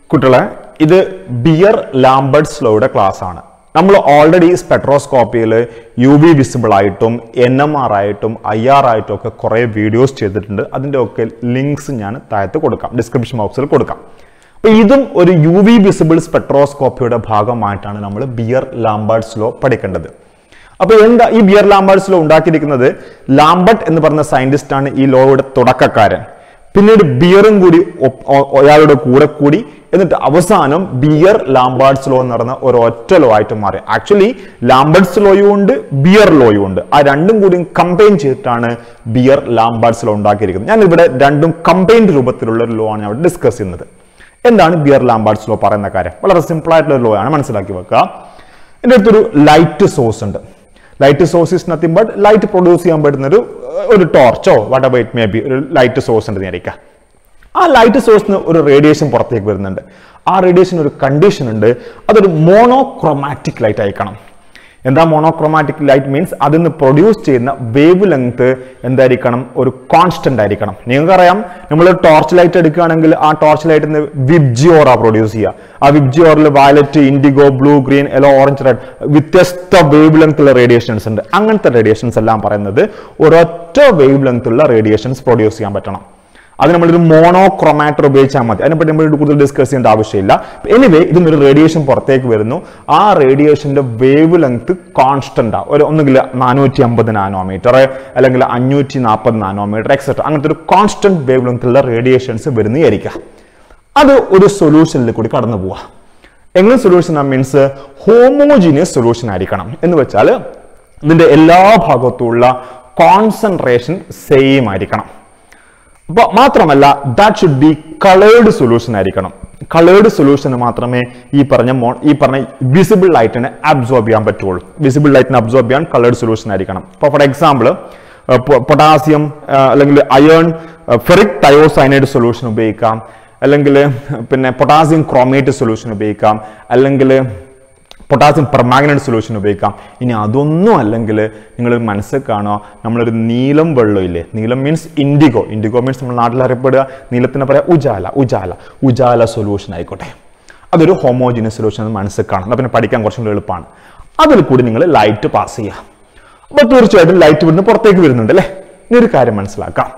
കുട്ടികളെ ഇത് beer Lambert's ലോയുടെ class ആണ് നമ്മൾ ഓൾറെഡി സ്പെട്രോസ്കോപ്പിയിൽ യു വി വിസിബിൾ ആയിട്ടും എൻ എം ആർ ആയിട്ടും ഐ ആർ ആയിട്ടും ഒക്കെ കുറേ വീഡിയോസ് ചെയ്തിട്ടുണ്ട് അതിൻ്റെ ഒക്കെ ലിങ്ക്സ് ഞാൻ താഴത്ത് കൊടുക്കാം ഡിസ്ക്രിപ്ഷൻ ബോക്സിൽ കൊടുക്കാം അപ്പോൾ ഇതും ഒരു യു വി വിസിബിൾ സ്പെട്രോസ്കോപ്പിയുടെ ഭാഗമായിട്ടാണ് നമ്മൾ ബിയർ ലാംബർട്സ് ലോ പഠിക്കേണ്ടത് അപ്പൊ എന്താ ഈ ബിയർ ലാംബർട്സ് ലോ ഉണ്ടാക്കിയിരിക്കുന്നത് ലാംബർട്ട് എന്ന് പറഞ്ഞ സയന്റിസ്റ്റ് ആണ് ഈ ലോയുടെ തുടക്കക്കാരൻ പിന്നീട് ബിയറും കൂടി ഒപ്പ് ഒ- അയാളുടെ കൂടെ കൂടി എന്നിട്ട് അവസാനം ബിയർ ലാംബാർഡ്സ് ലോ എന്ന് പറഞ്ഞ ഒരു ഒറ്റ ലോ ആയിട്ട് മാറി ആക്ച്വലി ലാംബർട്സ് ലോയും ഉണ്ട് ബിയർ ലോയും ഉണ്ട് ആ രണ്ടും കൂടി കമ്പൈൻ ചെയ്തിട്ടാണ് ബിയർ ലാംബാർഡ്സ് ലോ ഉണ്ടാക്കിയിരിക്കുന്നത് ഞാൻ ഇവിടെ രണ്ടും കമ്പൈൻഡ് രൂപത്തിലുള്ള ഒരു ലോ ആണ് ഞാൻ ഇവിടെ ഡിസ്കസ് ചെയ്യുന്നത് എന്താണ് ബിയർ ലാംബാർഡ്സ് ലോ പറയുന്ന കാര്യം വളരെ സിമ്പിൾ ആയിട്ടുള്ള ലോ ആണ് മനസ്സിലാക്കി വെക്കുക എൻ്റെ അടുത്തൊരു ലൈറ്റ് സോഴ്സ് ഉണ്ട് light source is nothing but light produce ചെയ്യാൻ പറ്റുന്ന ഒരു ഒരു ടോർച്ചോ whatever it may be ഒരു ലൈറ്റ് സോഴ്സ് ഉണ്ട് വിചാരിക്കാം ആ ലൈറ്റ് സോഴ്സിന് ഒരു റേഡിയേഷൻ പുറത്തേക്ക് വരുന്നുണ്ട് ആ റേഡിയേഷൻ ഒരു കണ്ടീഷൻ ഉണ്ട് അതൊരു മോണോക്രോമാറ്റിക് ലൈറ്റ് അയക്കണം എന്താ മോണോക്രോമാറ്റിക് ലൈറ്റ് മീൻസ് അതിൽ നിന്ന് പ്രൊഡ്യൂസ് ചെയ്യുന്ന വേവ് ലെങ്ത് എന്തായിരിക്കണം ഒരു കോൺസ്റ്റന്റ് ആയിരിക്കണം നിങ്ങൾക്കറിയാം നമ്മൾ ടോർച്ച് ലൈറ്റ് എടുക്കുകയാണെങ്കിൽ ആ ടോർച്ച് ലൈറ്റിൽ വിബ്ജിയോറ പ്രൊഡ്യൂസ് ചെയ്യുക ആ വിബ്ജിയോറിൽ violet indigo blue green yellow orange red വ്യത്യസ്ത വേവ് ലെങ്ത് ഉള്ള റേഡിയേഷൻസ് ഉണ്ട് അങ്ങനത്തെ റേഡിയേഷൻസ് എല്ലാം പറയുന്നത് ഒരൊറ്റ വേവ് ലെങ്ത് ഉള്ള റേഡിയേഷൻസ് പ്രൊഡ്യൂസ് ചെയ്യാൻ പറ്റണം അത് നമ്മളൊരു മോണോക്രോമാറ്റർ ഉപയോഗിച്ചാൽ മതി അതിനെപ്പറ്റി നമ്മൾ കൂടുതൽ ഡിസ്കസ് ചെയ്യേണ്ട ആവശ്യമില്ല എനിവേ ഇതിനൊരു റേഡിയേഷൻ പുറത്തേക്ക് വരുന്നു ആ റേഡിയേഷന്റെ വേവ് ലെങ്ത് കോൺസ്റ്റന്റ് ആ ഒരു ഒന്നുകിൽ നാനൂറ്റി അമ്പത് നാനോമീറ്റർ അല്ലെങ്കിൽ അഞ്ഞൂറ്റി നാൽപ്പത് നാനോമീറ്റർ എക്സെട്ര അങ്ങനത്തെ ഒരു കോൺസ്റ്റന്റ് വേവ് ലെങ്ത് ഉള്ള റേഡിയേഷൻസ് വരുന്നതായിരിക്കാം അത് ഒരു സൊല്യൂഷനിൽ കൂടി കടന്നു പോവാ എങ്ങനെ സൊല്യൂഷൻ മീൻസ് ഹോമോജീനിയസ് സൊല്യൂഷൻ ആയിരിക്കണം എന്ന് വെച്ചാൽ ഇതിന്റെ എല്ലാ ഭാഗത്തുമുള്ള കോൺസെൻട്രേഷൻ സെയിം ആയിരിക്കണം അപ്പൊ മാത്രമല്ല that should be coloured solution ആയിരിക്കണം കളേർഡ് സൊല്യൂഷന് മാത്രമേ ഈ പറഞ്ഞ മോ ഈ പറഞ്ഞ വിസിബിൾ ലൈറ്റിനെ അബ്സോർബ് ചെയ്യാൻ പറ്റുള്ളൂ വിസിബിൾ ലൈറ്റിനെ അബ്സോർബ് ചെയ്യാൻ കളേർഡ് സൊല്യൂഷൻ ആയിരിക്കണം ഇപ്പോൾ ഫോർ എക്സാമ്പിൾ പൊട്ടാസ്യം അല്ലെങ്കിൽ അയേൺ ഫെറിക് തയോസൈനൈഡ് സൊല്യൂഷൻ ഉപയോഗിക്കാം അല്ലെങ്കിൽ പിന്നെ പൊട്ടാസ്യം ക്രോമേറ്റ് സൊല്യൂഷൻ ഉപയോഗിക്കാം അല്ലെങ്കിൽ പൊട്ടാസ്യം പെർമാഗ്നറ്റ് സൊല്യൂഷൻ ഉപയോഗിക്കാം ഇനി അതൊന്നും അല്ലെങ്കിൽ നിങ്ങൾ മനസ്സിൽ കാണുക നമ്മളൊരു നീലം വെള്ളം ഇല്ലേ നീലം മീൻസ് ഇൻഡിഗോ ഇൻഡിഗോ മീൻസ് നമ്മൾ നാട്ടിൽ അറിയപ്പെടുക നീലത്തിന് പറയാം ഉജാല ഉജാല ഉജാല സൊല്യൂഷൻ ആയിക്കോട്ടെ അതൊരു ഹോമോജിനസ് സൊല്യൂഷൻ എന്ന് മനസ്സിൽ കാണും എന്നാൽ പിന്നെ പഠിക്കാൻ കുറച്ചും കൂടി എളുപ്പമാണ് അതിൽ കൂടി നിങ്ങൾ ലൈറ്റ് പാസ് ചെയ്യുക അപ്പോൾ തീർച്ചയായിട്ടും ലൈറ്റ് ഇവിടുന്ന് പുറത്തേക്ക് വരുന്നുണ്ട് അല്ലേ ഇനി ഒരു കാര്യം മനസ്സിലാക്കാം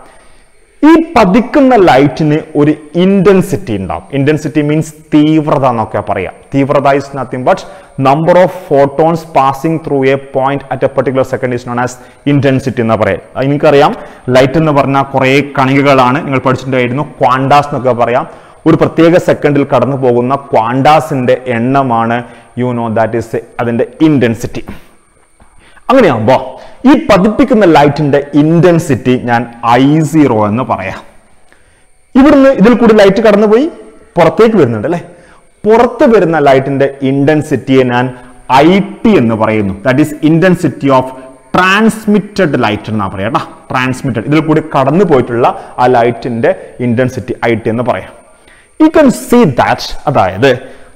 ഈ പതിക്കുന്ന ലൈറ്റിന് ഒരു ഇന്റൻസിറ്റി ഉണ്ടാവും ഇന്റൻസിറ്റി മീൻസ് തീവ്രത എന്നൊക്കെ പറയാം തീവ്രത is nothing but number of photons passing through a point at a particular second is known as intensity എന്ന് പറയാം അത് എനിക്കറിയാം ലൈറ്റ് എന്ന് പറഞ്ഞാൽ കുറേ കണികകളാണ് നിങ്ങൾ പഠിച്ചിട്ടുണ്ടായിരുന്നു ക്വാണ്ടാസ് എന്നൊക്കെ പറയാം ഒരു പ്രത്യേക സെക്കൻഡിൽ കടന്നു പോകുന്ന ക്വാണ്ടാസിന്റെ എണ്ണമാണ് യു നോ ദാറ്റ് ഇസ് അതിന്റെ ഇന്റൻസിറ്റി അങ്ങനെയാകുമ്പോ ഈ പതിപ്പിക്കുന്ന ലൈറ്റിന്റെ ഇന്റൻസിറ്റി ഞാൻ ഐ സീറോ എന്ന് പറയാം ഇവിടുന്ന് ഇതിൽ കൂടി ലൈറ്റ് കടന്നുപോയി പുറത്തേക്ക് വരുന്നുണ്ട് അല്ലെ പുറത്ത് വരുന്ന ലൈറ്റിന്റെ ഇന്റൻസിറ്റിയെ ഞാൻ ഐ ടി എന്ന് പറയുന്നു that is intensity of transmitted light എന്നാ പറയാം കേട്ടോ ട്രാൻസ്മിറ്റഡ് ഇതിൽ കൂടി കടന്നു പോയിട്ടുള്ള ആ ലൈറ്റിന്റെ ഇന്റൻസിറ്റി ഐ ടി എന്ന് പറയാം യു കൻ സീ ദാറ്റ് അതായത്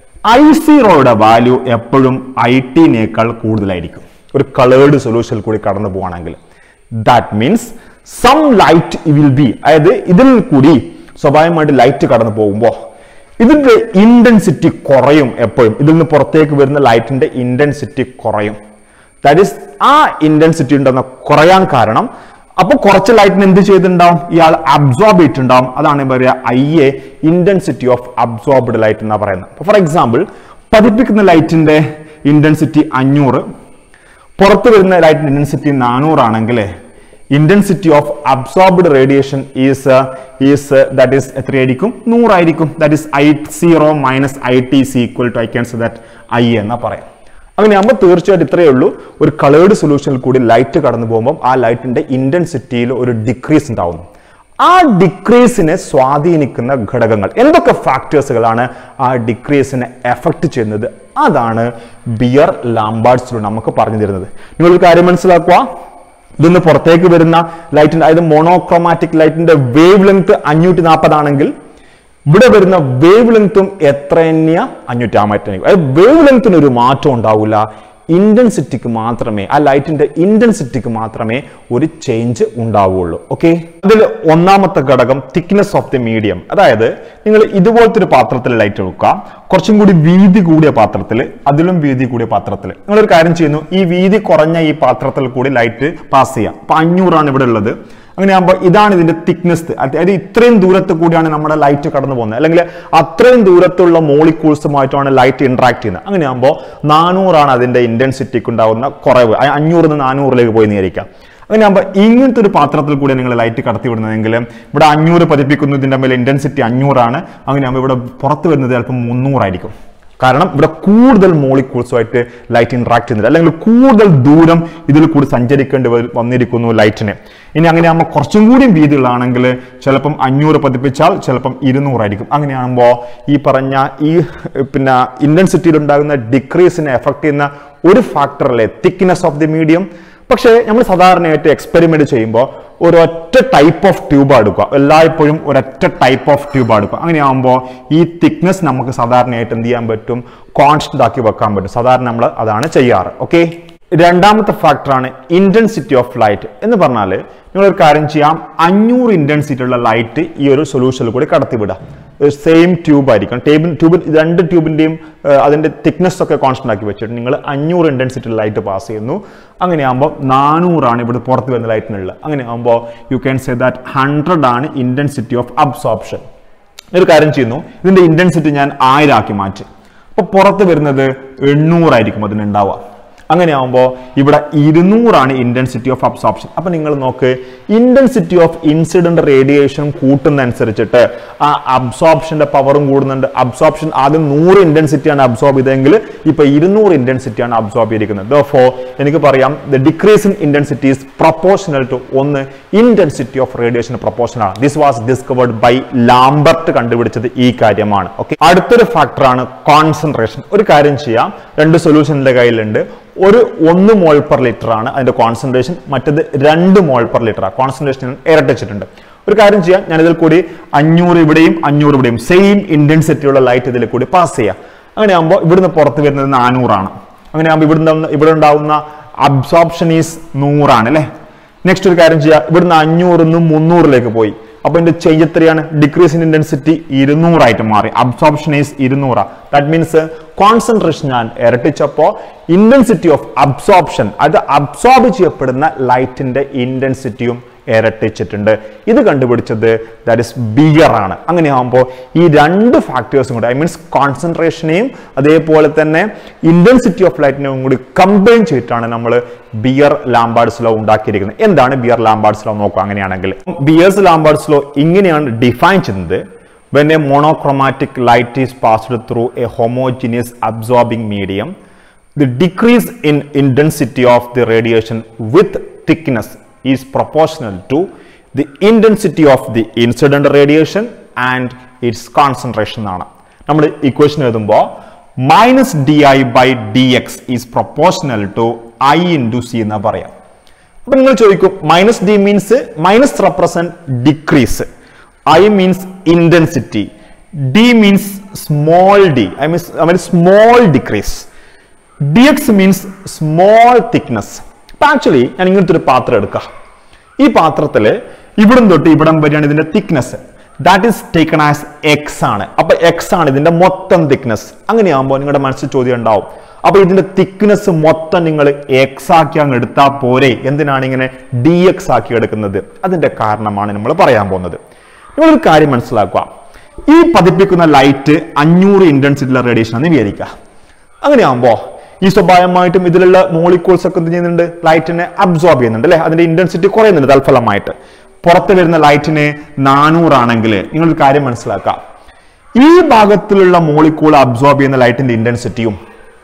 ഐ സീറോയുടെ വാല്യൂ എപ്പോഴും ഐ ടിനേക്കാൾ കൂടുതലായിരിക്കും ഒരു കളേർഡ് സൊല്യൂഷനിൽ കൂടി കടന്നു പോവാണെങ്കിൽ that means some light will be അതായത് ഇതിൽ കൂടി സ്വാഭാവികമായിട്ട് ലൈറ്റ് കടന്നു പോകുമ്പോൾ ഇതിന്റെ ഇന്റൻസിറ്റി കുറയും എപ്പോഴും ഇതിൽ നിന്ന് പുറത്തേക്ക് വരുന്ന ലൈറ്റിന്റെ ഇന്റൻസിറ്റി കുറയും ദാറ്റ് ഈസ് ആ ഇന്റൻസിറ്റി ഉണ്ടെന്ന കുറയാൻ കാരണം അപ്പൊ കുറച്ച് ലൈറ്റിന് എന്ത് ചെയ്തിട്ടുണ്ടാവും ഇയാൾ അബ്സോർബ് ചെയ്തിട്ടുണ്ടാവും അതാണ് പറയുക I A intensity of absorbed light എന്നാ പറയുന്നത് ഫോർ എക്സാമ്പിൾ പതിപ്പിക്കുന്ന ലൈറ്റിന്റെ ഇന്റൻസിറ്റി അഞ്ഞൂറ് പുറത്ത് വരുന്ന ലൈറ്റിന്റെ ഇന്റൻസിറ്റി നാനൂറാണെങ്കിൽ intensity of absorbed radiation is is that is എത്രയായിരിക്കും നൂറായിരിക്കും that is I zero minus I T see equal to I can see that I എന്നാ പറയാം അങ്ങനെയാകുമ്പോൾ തീർച്ചയായിട്ടും ഇത്രയേ ഉള്ളൂ ഒരു കളേർഡ് സൊല്യൂഷനിൽ കൂടി ലൈറ്റ് കടന്നു പോകുമ്പോൾ ആ ലൈറ്റിന്റെ ഇന്റൻസിറ്റിയിൽ ഒരു ഡിക്രീസ് ഉണ്ടാവുന്നു ആ ഡിക്രീസിനെ സ്വാധീനിക്കുന്ന ഘടകങ്ങൾ എന്തൊക്കെ ഫാക്ടേഴ്സുകളാണ് ആ ഡിക്രീസിനെ എഫക്ട് ചെയ്യുന്നത് അതാണ് ബിയർ ലാംബാർഡ്സിലൂടെ നമുക്ക് പറഞ്ഞു തരുന്നത് നിങ്ങളൊരു കാര്യം മനസ്സിലാക്കുക ഇതിന്ന് പുറത്തേക്ക് വരുന്ന ലൈറ്റിന്റെ അതായത് മോണോക്രോമാറ്റിക് ലൈറ്റിന്റെ വേവ് ലെങ്ത് അഞ്ഞൂറ്റി നാൽപ്പതാണെങ്കിൽ ഇവിടെ വരുന്ന വേവ് ലെങ്ത്തും എത്ര തന്നെയാ അഞ്ഞൂറ്റി അമ്പത്തി അതായത് വേവ് ലെങ്ത്തിന് ഒരു മാറ്റം ഉണ്ടാവില്ല ഇന്റൻസിറ്റിക്ക് മാത്രമേ ആ ലൈറ്റിന്റെ ഇന്റൻസിറ്റിക്ക് മാത്രമേ ഒരു ചേഞ്ച് ഉണ്ടാവുകയുള്ളൂ ഓക്കെ അതിൽ ഒന്നാമത്തെ ഘടകം തിക്നെസ് ഓഫ് ദി മീഡിയം അതായത് നിങ്ങൾ ഇതുപോലത്തെ ഒരു പാത്രത്തിൽ ലൈറ്റ് വെക്കുക കുറച്ചും കൂടി വീതി കൂടിയ പാത്രത്തിൽ അതിലും വീതി കൂടിയ പാത്രത്തിൽ നിങ്ങളൊരു കാര്യം ചെയ്യുന്നു ഈ വീതി കുറഞ്ഞ ഈ പാത്രത്തിൽ കൂടി ലൈറ്റ് പാസ് ചെയ്യാം അപ്പൊ അഞ്ഞൂറാണ് ഇവിടെ ഉള്ളത് അങ്ങനെയാകുമ്പോൾ ഇതാണ് ഇതിന്റെ തിക്നെസ് അതായത് ഇത്രയും ദൂരത്ത് കൂടിയാണ് നമ്മുടെ ലൈറ്റ് കടന്നു പോകുന്നത് അല്ലെങ്കിൽ അത്രയും ദൂരത്തുള്ള മോളിക്യൂൾസുമായിട്ടാണ് ലൈറ്റ് ഇന്ററാക്ട് ചെയ്യുന്നത് അങ്ങനെയാകുമ്പോൾ നാനൂറാണ് അതിന്റെ ഇന്റൻസിറ്റിക്ക് ഉണ്ടാകുന്ന കുറവ് അ- അഞ്ഞൂറിൽ നിന്ന് നാനൂറിലേക്ക് പോയി നേരിക്കാം അങ്ങനെയാകുമ്പോൾ ഇങ്ങനത്തെ ഒരു പാത്രത്തിൽ കൂടി നിങ്ങൾ ലൈറ്റ് കടത്തി വിടുന്നതെങ്കിൽ ഇവിടെ അഞ്ഞൂറ് പതിപ്പിക്കുന്നതിന്റെ മേലെ ഇന്റൻസിറ്റി അഞ്ഞൂറാണ് അങ്ങനെയാകുമ്പോൾ ഇവിടെ പുറത്ത് വരുന്നത് ചിലപ്പോൾ മുന്നൂറായിരിക്കും കാരണം ഇവിടെ കൂടുതൽ മോളിക്യൂൾസുമായിട്ട് ലൈറ്റ് ഇന്ററാക്ട് ചെയ്യുന്നില്ല അല്ലെങ്കിൽ കൂടുതൽ ദൂരം ഇതിൽ കൂടി സഞ്ചരിക്കേണ്ടി വ- വന്നിരിക്കുന്നു ലൈറ്റിന് ഇനി അങ്ങനെയാകുമ്പോൾ കുറച്ചും കൂടി വീതികളാണെങ്കിൽ ചിലപ്പം അഞ്ഞൂറ് പതിപ്പിച്ചാൽ ചിലപ്പം ഇരുന്നൂറായിരിക്കും അങ്ങനെയാകുമ്പോൾ ഈ പറഞ്ഞ ഈ പിന്നെ ഇന്റൻസിറ്റിയിൽ ഉണ്ടാകുന്ന ഡിക്രീസിനെ എഫക്ട് ചെയ്യുന്ന ഒരു ഫാക്ടറല്ലേ തിക്നെസ് ഓഫ് ദി മീഡിയം പക്ഷേ നമ്മൾ സാധാരണയായിട്ട് എക്സ്പെരിമെന്റ് ചെയ്യുമ്പോൾ ഒരൊറ്റ ടൈപ്പ് ഓഫ് ട്യൂബ് എടുക്കുക എല്ലായ്പ്പോഴും ഒരൊറ്റ ടൈപ്പ് ഓഫ് ട്യൂബ് എടുക്കുക അങ്ങനെയാകുമ്പോൾ ഈ തിക്നെസ് നമുക്ക് സാധാരണയായിട്ട് എന്ത് ചെയ്യാൻ പറ്റും കോൺസ്റ്റന്റ് ആക്കി വെക്കാൻ പറ്റും സാധാരണ നമ്മൾ അതാണ് ചെയ്യാറ് ഓക്കെ രണ്ടാമത്തെ ഫാക്ടറാണ് ഇന്റൻസിറ്റി ഓഫ് ലൈറ്റ് എന്ന് പറഞ്ഞാൽ നിങ്ങളൊരു കാര്യം ചെയ്യാം അഞ്ഞൂറ് ഇന്റൻസിറ്റി ഉള്ള ലൈറ്റ് ഈ ഒരു സൊല്യൂഷനിൽ കൂടി കടത്തിവിടാം സെയിം ട്യൂബ് ആയിരിക്കും ടേബിൾ ട്യൂബിൽ രണ്ട് ട്യൂബിന്റെയും അതിന്റെ തിക്നെസ് ഒക്കെ കോൺസ്റ്റന്റ് ആക്കി വെച്ചിട്ട് നിങ്ങൾ അഞ്ഞൂറ് ഇന്റൻസിറ്റി ലൈറ്റ് പാസ് ചെയ്യുന്നു അങ്ങനെയാകുമ്പോൾ നാനൂറാണ് ഇവിടെ പുറത്ത് വരുന്ന ലൈറ്റിനുള്ളത് അങ്ങനെയാകുമ്പോൾ you can say that hundred ആണ് ഇന്റൻസിറ്റി ഓഫ് അബ്സോർപ്ഷൻ ഒരു കാര്യം ചെയ്യുന്നു ഇതിന്റെ ഇന്റൻസിറ്റി ഞാൻ ആയിരം ആക്കി മാറ്റി അപ്പൊ പുറത്ത് വരുന്നത് എണ്ണൂറായിരിക്കും അതിനുണ്ടാവുക അങ്ങനെയാവുമ്പോൾ ഇവിടെ ഇരുന്നൂറാണ് ഇന്റൻസിറ്റി ഓഫ് അബ്സോർപ്ഷൻ അപ്പൊ നിങ്ങൾ നോക്ക് ഇന്റൻസിറ്റി ഓഫ് ഇൻസിഡന്റ് റേഡിയേഷൻ കൂട്ടുന്നതനുസരിച്ചിട്ട് ആ അബ്സോർപ്ഷന്റെ പവറും കൂടുന്നുണ്ട് അബ്സോർപ്ഷൻ ആദ്യം നൂറ് ഇന്റൻസിറ്റിയാണ് അബ്സോർബ് ചെയ്തെങ്കിൽ ഇപ്പൊ ഇരുന്നൂറ് ഇന്റൻസിറ്റിയാണ് അബ്സോർബ് ചെയ്തിരിക്കുന്നത് ഫോ എനിക്ക് പറയാം the decrease in intensity is proportional to ഒന്ന് ഇന്റൻസിറ്റി ഓഫ് റേഡിയേഷൻ പ്രൊപ്പോർഷണൽ ആണ് this was discovered by Lambert കണ്ടുപിടിച്ചത് ഈ കാര്യമാണ് ഓക്കെ അടുത്തൊരു ഫാക്ടറാണ് കോൺസെൻട്രേഷൻ ഒരു കാര്യം ചെയ്യാം രണ്ട് സൊല്യൂഷൻ്റെ കയ്യിലുണ്ട് ഒരു ഒന്ന് മോൾ പെർ ലിറ്റർ ആണ് അതിന്റെ കോൺസെൻട്രേഷൻ മറ്റത് രണ്ട് മോൾ പെർ ലിറ്റർ ആണ് കോൺസെൻട്രേഷൻ ഇരട്ടിച്ചിട്ടുണ്ട് ഒരു കാര്യം ചെയ്യാം ഞാൻ ഇതിൽ കൂടി അഞ്ഞൂറ് ഇവിടെയും അഞ്ഞൂറ് ഇവിടെയും സെയിം ഇന്റൻസിറ്റി ഉള്ള ലൈറ്റ് ഇതിൽ കൂടി പാസ് ചെയ്യാം അങ്ങനെയാകുമ്പോൾ ഇവിടുന്ന് പുറത്ത് വരുന്നത് നാനൂറാണ് അങ്ങനെയാകുമ്പോൾ ഇവിടുന്ന് ഇവിടെ ഉണ്ടാവുന്ന അബ്സോർപ്ഷൻ ഈസ് നൂറാണ് അല്ലേ നെക്സ്റ്റ് ഒരു കാര്യം ചെയ്യാം ഇവിടുന്ന് അഞ്ഞൂറിൽ നിന്ന് മുന്നൂറിലേക്ക് പോയി അപ്പൊ ഇതിന്റെ ചേഞ്ച് എത്രയാണ് ഡിക്രീസ് ഇൻ ഇന്റൻസിറ്റി ഇരുന്നൂറായിട്ട് മാറി അബ്സോർപ്ഷൻ ഈസ് ഇരുന്നൂറാ ദാറ്റ് മീൻസ് കോൺസെൻട്രേഷൻ ഞാൻ ഇരട്ടിച്ചപ്പോ ഇന്റൻസിറ്റി ഓഫ് അബ്സോർപ്ഷൻ അത് അബ്സോർബ് ചെയ്യപ്പെടുന്ന ലൈറ്റിന്റെ ഇന്റൻസിറ്റിയും ഇരട്ടിച്ചിട്ടുണ്ട് ഇത് കണ്ടുപിടിച്ചത് ദാറ്റ് ഇസ് ബിയർ ആണ് അങ്ങനെയാകുമ്പോൾ ഈ രണ്ട് ഫാക്ടേഴ്സും കൂടി ഐ മീൻസ് കോൺസെൻട്രേഷനെയും അതേപോലെ തന്നെ ഇന്റൻസിറ്റി ഓഫ് ലൈറ്റിനെയും കൂടി കമ്പൈൻ ചെയ്തിട്ടാണ് നമ്മൾ ബിയർ ലാംബാർഡ്സ് ലോ ഉണ്ടാക്കിയിരിക്കുന്നത് എന്താണ് ബിയർ ലാംബാർഡ്സ് ലോ നോക്കുക അങ്ങനെയാണെങ്കിൽ ബിയർസ് ലാംബാർഡ്സ് ലോ ഇങ്ങനെയാണ് ഡിഫൈൻ ചെയ്യുന്നത് when a monochromatic light is passed through a homogeneous absorbing medium the decrease in intensity of the radiation with thickness is proportional to the intensity of the incident radiation and its concentration ആണ് നമ്മൾ equation എഴുതുമ്പോൾ minus D I by D X is proportional to I into C എന്ന് പറയാം അപ്പൊ നിങ്ങൾ ചോദിക്കും minus D means minus represent decrease I means intensity D means small D I means I mean small decrease D X means small thickness അപ്പൊ actually ഞാൻ ഇങ്ങനത്തെ ഒരു പാത്രം എടുക്കാം ഈ പാത്രത്തിൽ ഇവിടം തൊട്ട് ഇവിടം വരെയാണ് ഇതിന്റെ thickness that is taken as X ആണ് അപ്പൊ എക്സ് ആണ് ഇതിന്റെ മൊത്തം തിക്നെസ് അങ്ങനെയാകുമ്പോൾ നിങ്ങളുടെ മനസ്സിൽ ചോദ്യം ഉണ്ടാവും അപ്പൊ ഇതിന്റെ തിക്നെസ് മൊത്തം നിങ്ങൾ എക്സ് ആക്കി അങ്ങ് എടുത്താൽ പോരെ എന്തിനാണ് ഇങ്ങനെ ഡി എക്സ് ആക്കി എടുക്കുന്നത് അതിന്റെ കാരണമാണ് നമ്മൾ പറയാൻ പോകുന്നത് നിങ്ങളൊരു കാര്യം മനസ്സിലാക്കുക ഈ പതിപ്പിക്കുന്ന ലൈറ്റ് അഞ്ഞൂറ് ഇന്റൻസിറ്റിയുള്ള റേഡിയേഷൻ ആണ് വിചാരിക്കുക അങ്ങനെയാകുമ്പോൾ ഈ സ്വാഭാവികമായിട്ടും ഇതിലുള്ള മോളിക്യൂൾസ് ഒക്കെ എന്ത് ചെയ്യുന്നുണ്ട് ലൈറ്റിനെ അബ്സോർബ് ചെയ്യുന്നുണ്ട് അല്ലെ അതിന്റെ ഇന്റൻസിറ്റി കുറയുന്നുണ്ട് തൽഫലമായിട്ട് പുറത്ത് വരുന്ന ലൈറ്റിന് നാനൂറാണെങ്കിൽ നിങ്ങളൊരു കാര്യം മനസ്സിലാക്കാം ഈ ഭാഗത്തിലുള്ള മോളിക്യൂൾ അബ്സോർബ് ചെയ്യുന്ന ലൈറ്റിന്റെ ഇന്റൻസിറ്റിയും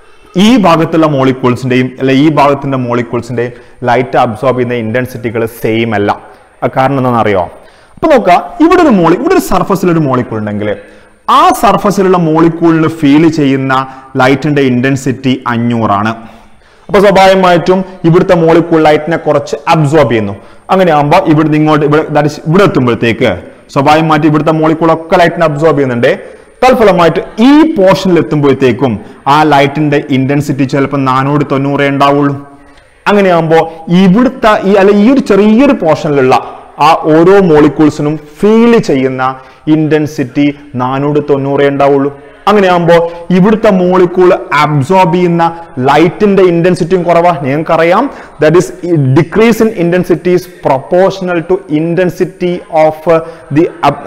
ഈ ഭാഗത്തുള്ള മോളിക്യൂൾസിന്റെയും അല്ലെ ഈ ഭാഗത്തിന്റെ മോളിക്യൂൾസിന്റെയും ലൈറ്റ് അബ്സോർബ് ചെയ്യുന്ന ഇന്റൻസിറ്റികൾ സെയിം അല്ല ആ കാരണം എന്താണെന്ന് അറിയോ അപ്പൊ നോക്കുക ഇവിടെ ഒരു മോളി ഇവിടെ ഒരു സർഫസിൽ ഒരു മോളിക്യൂൾ ഉണ്ടെങ്കിൽ ആ സർഫസിലുള്ള മോളിക്യൂളിന് ഫീൽ ചെയ്യുന്ന ലൈറ്റിന്റെ ഇന്റൻസിറ്റി അഞ്ഞൂറാണ് അപ്പൊ സ്വാഭാവികമായിട്ടും ഇവിടുത്തെ മോളിക്യൂൾ ലൈറ്റിനെ കുറച്ച് അബ്സോർബ് ചെയ്യുന്നു അങ്ങനെയാകുമ്പോൾ ഇവിടുന്ന് ഇങ്ങോട്ട് ഇവിടെ that is ഇവിടെ എത്തുമ്പോഴത്തേക്ക് സ്വാഭാവികമായിട്ട് ഇവിടുത്തെ മോളിക്യൂൾ ഒക്കെ ലൈറ്റിനെ അബ്സോർബ് ചെയ്യുന്നുണ്ട് തൽഫലമായിട്ട് ഈ പോർഷനിൽ എത്തുമ്പോഴത്തേക്കും ആ ലൈറ്റിന്റെ ഇന്റൻസിറ്റി ചിലപ്പോൾ നാനൂറ് തൊണ്ണൂറേ ഉണ്ടാവുള്ളൂ അങ്ങനെയാകുമ്പോൾ ഇവിടുത്തെ ഈ അല്ല ഈ ഒരു ചെറിയൊരു പോർഷനിലുള്ള ആ ഓരോ മോളിക്യൂൾസിനും ഫീൽ ചെയ്യുന്ന ഇന്റൻസിറ്റി നാനൂറ് തൊണ്ണൂറേ ഉണ്ടാവുള്ളൂ അങ്ങനെയാകുമ്പോൾ ഇവിടുത്തെ മോളിക്യൂൾ അബ്സോർബ് ചെയ്യുന്ന ലൈറ്റിന്റെ ഇന്റൻസിറ്റിയും കുറവാ നിങ്ങൾക്കറിയാം that is decrease in intensity is proportional to intensity of the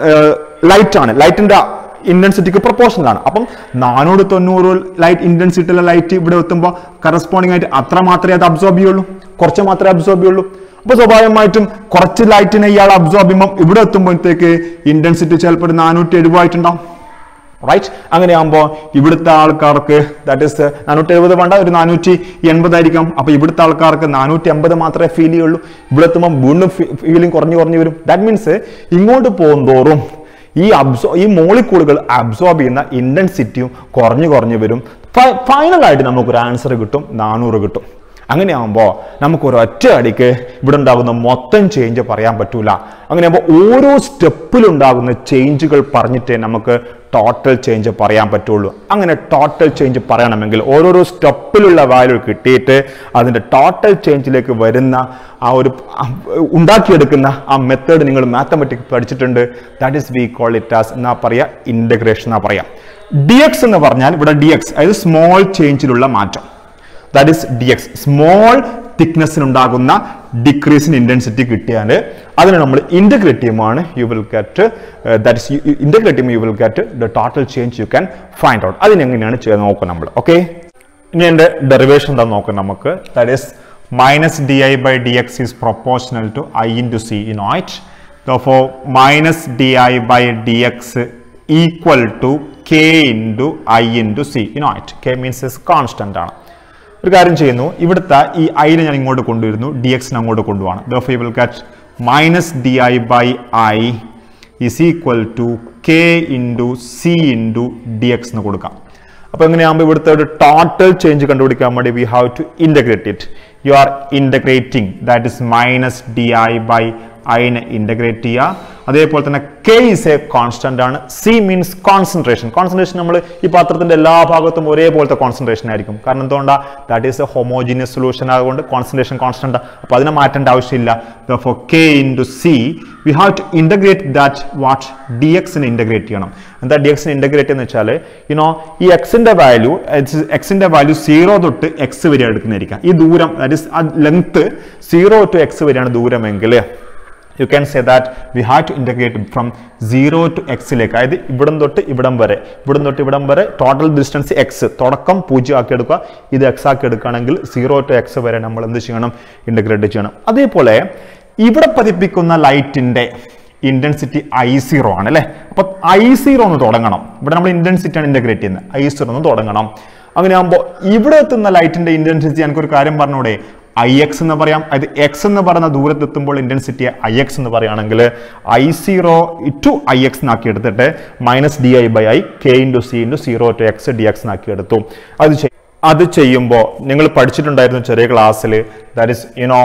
light ആണ് ലൈറ്റിന്റെ ഇന്റൻസിറ്റിക്ക് പ്രൊപ്പോർഷണൽ ആണ് അപ്പം നാനൂറ് തൊണ്ണൂറ് ലൈറ്റ് ഇന്റൻസിറ്റിയിലെ ലൈറ്റ് ഇവിടെ എത്തുമ്പോൾ കറസ്പോണ്ടിങ് ആയിട്ട് അത്ര മാത്രമേ അത് അബ്സോർബ് ചെയ്യുള്ളൂ കുറച്ച് മാത്രമേ അബ്സോർബ് ചെയ്യുള്ളൂ അപ്പൊ സ്വാഭാവികമായിട്ടും കുറച്ച് ലൈറ്റിനെ ഇയാൾ അബ്സോർബ് ചെയ്യുമ്പോൾ ഇവിടെ എത്തുമ്പോഴത്തേക്ക് ഇന്റൻസിറ്റി ചിലപ്പോൾ ഒരു നാനൂറ്റി എഴുപതായിട്ടുണ്ടാവും റൈറ്റ് അങ്ങനെയാകുമ്പോൾ ഇവിടുത്തെ ആൾക്കാർക്ക് ദാറ്റ് ഇസ് നാനൂറ്റി എഴുപത് വേണ്ട ഒരു നാനൂറ്റി എൺപതായിരിക്കാം അപ്പൊ ഇവിടുത്തെ ആൾക്കാർക്ക് നാനൂറ്റി അമ്പത് മാത്രമേ ഫീൽ ചെയ്യുള്ളൂ ഇവിടെ എത്തുമ്പോൾ വീണ്ടും ഫീലിംഗ് കുറഞ്ഞു കുറഞ്ഞു വരും ദാറ്റ് മീൻസ് ഇങ്ങോട്ട് പോകുന്തോറും ഈ അബ്സോ ഈ മോളിക്കൂളുകൾ അബ്സോർബ് ചെയ്യുന്ന ഇന്റൻസിറ്റിയും കുറഞ്ഞു കുറഞ്ഞു വരും ഫൈനലായിട്ട് നമുക്കൊരു ആൻസർ കിട്ടും നാനൂറ് കിട്ടും അങ്ങനെയാകുമ്പോൾ നമുക്ക് ഒരൊറ്റ അടിക്ക് ഇവിടെ ഉണ്ടാകുന്ന മൊത്തം ചേഞ്ച് പറയാൻ പറ്റൂല അങ്ങനെയാകുമ്പോൾ ഓരോ സ്റ്റെപ്പിലുണ്ടാകുന്ന ചേഞ്ചുകൾ പറഞ്ഞിട്ടേ നമുക്ക് ടോട്ടൽ ചേഞ്ച് പറയാൻ പറ്റുള്ളൂ അങ്ങനെ ടോട്ടൽ ചേഞ്ച് പറയണമെങ്കിൽ ഓരോരോ സ്റ്റെപ്പിലുള്ള വാല്യൂ കിട്ടിയിട്ട് അതിൻ്റെ ടോട്ടൽ ചേഞ്ചിലേക്ക് വരുന്ന ആ ഒരു ആ, ഉണ്ടാക്കിയെടുക്കുന്ന ആ മെത്തേഡ് നിങ്ങൾ മാത്തമെറ്റിക്സ് പഠിച്ചിട്ടുണ്ട് that is we call it as എന്നാ പറയുക ഇൻ്റഗ്രേഷൻ എന്നാ പറയാം ഡി എക്സ് എന്ന് പറഞ്ഞാൽ ഇവിടെ ഡി എക്സ് അതായത് സ്മോൾ ചേഞ്ചിലുള്ള മാറ്റം that is D X small തിക്നെസ്സിനുണ്ടാകുന്ന ഡിക്രീസ് ഇൻ ഇന്റൻസിറ്റി കിട്ടിയാൽ അതിനെ നമ്മൾ ഇന്റഗ്രേറ്റ് ചെയ്യുമ്പോൾ you will get that is integrate ചെയ്യുമ്പോൾ you will get the total change you can find out അതിനെങ്ങനെയാണ് ചെയ്ത് നോക്കുക നമ്മൾ ഓക്കെ ഇനി എൻ്റെ ഡെറിവേഷൻ എന്താ നോക്കാം നമുക്ക് that is minus D I by D X is proportional to I into C in ഓയിറ്റ് for minus D I by D X equal to K into I into C in ഓയിറ്റ് K means is constant ആണ് ഒരു കാര്യം ചെയ്യുന്നു ഇവിടുത്തെ ഈ ഐനെ ഞാൻ ഇങ്ങോട്ട് കൊണ്ടുവരുന്നു ഡി എക്സിനെ അങ്ങോട്ട് കൊണ്ടുപോകണം though you will get minus D I by I is equal to K into C into D X എന്ന് കൊടുക്കാം അപ്പോൾ എങ്ങനെയാകുമ്പോൾ ഇവിടുത്തെ ഒരു ടോട്ടൽ ചേഞ്ച് കണ്ടുപിടിക്കാൻ വേണ്ടി we have to integrate it you are integrating that is minus D I by ഐനെ integrate ചെയ്യുക അതേപോലെ തന്നെ കെ ഇസ് എ കോൺസ്റ്റന്റ് ആണ് സി മീൻസ് കോൺസെൻട്രേഷൻ കോൺസെൻട്രേഷൻ നമ്മൾ ഈ പാത്രത്തിന്റെ എല്ലാ ഭാഗത്തും ഒരേപോലത്തെ കോൺസെൻട്രേഷൻ ആയിരിക്കും കാരണം എന്തുകൊണ്ടാ that is a homogeneous solution ആയതുകൊണ്ട് കോൺസെൻട്രേഷൻ കോൺസ്റ്റന്റ് അപ്പോൾ അതിനെ മാറ്റേണ്ട ആവശ്യമില്ല for K into C we have to integrate that what D എക്സിനെ ഇൻ്റഗ്രേറ്റ് ചെയ്യണം എന്താ ഡി എക്സിനെ ഇൻ്റഗ്രേറ്റ് എന്ന് വെച്ചാൽ യുനോ ഈ എക്സിന്റെ വാല്യൂ എക്സിന്റെ വാല്യൂ സീറോ തൊട്ട് എക്സ് വരെ എടുക്കുന്നതായിരിക്കാം ഈ ദൂരം ദാറ്റ് ഇസ് ആ ലെങ്ത് സീറോ ടു എക്സ് വരെയാണ് ദൂരമെങ്കിൽ you can say that we have to integrate from zero to എക്സിലേക്ക് അതായത് ഇവിടം തൊട്ട് ഇവിടം വരെ ഇവിടം തൊട്ട് ഇവിടം വരെ ടോട്ടൽ ഡിസ്റ്റൻസ് എക്സ് തുടക്കം പൂജ്യം ആക്കി എടുക്കുക ഇത് എക്സ് ആക്കി എടുക്കുകയാണെങ്കിൽ സീറോ ടു എക്സ് വരെ നമ്മൾ എന്ത് ചെയ്യണം ഇൻ്റഗ്രേറ്റ് ചെയ്യണം അതേപോലെ ഇവിടെ പതിപ്പിക്കുന്ന ലൈറ്റിൻ്റെ ഇന്റൻസിറ്റി ഐ സീറോ ആണ് അല്ലേ അപ്പൊ ഐ സീറോ ഒന്ന് തുടങ്ങണം ഇവിടെ നമ്മൾ ഇന്റൻസിറ്റി ആണ് ഇന്റഗ്രേറ്റ് ചെയ്യുന്നത് ഐ സീറോ ഒന്ന് തുടങ്ങണം അങ്ങനെ ആകുമ്പോൾ ഇവിടെ എത്തുന്ന ലൈറ്റിന്റെ ഇന്റൻസിറ്റി എനിക്കൊരു കാര്യം പറഞ്ഞൂടെ ഐ എക്സ് എന്ന് പറയാം അത് എക്സ് എന്ന് പറയുന്ന ദൂരത്ത് എത്തുമ്പോൾ ഇന്റൻസിറ്റി ഐ എക്സ് എന്ന് പറയുകയാണെങ്കിൽ I zero to I X എന്നാക്കി എടുത്തിട്ട് minus D I by I K into C into zero to X D X എന്നാക്കി എടുത്തു അത് ചെയ്യും അത് ചെയ്യുമ്പോൾ നിങ്ങൾ പഠിച്ചിട്ടുണ്ടായിരുന്നു ചെറിയ ക്ലാസ്സിൽ that is you know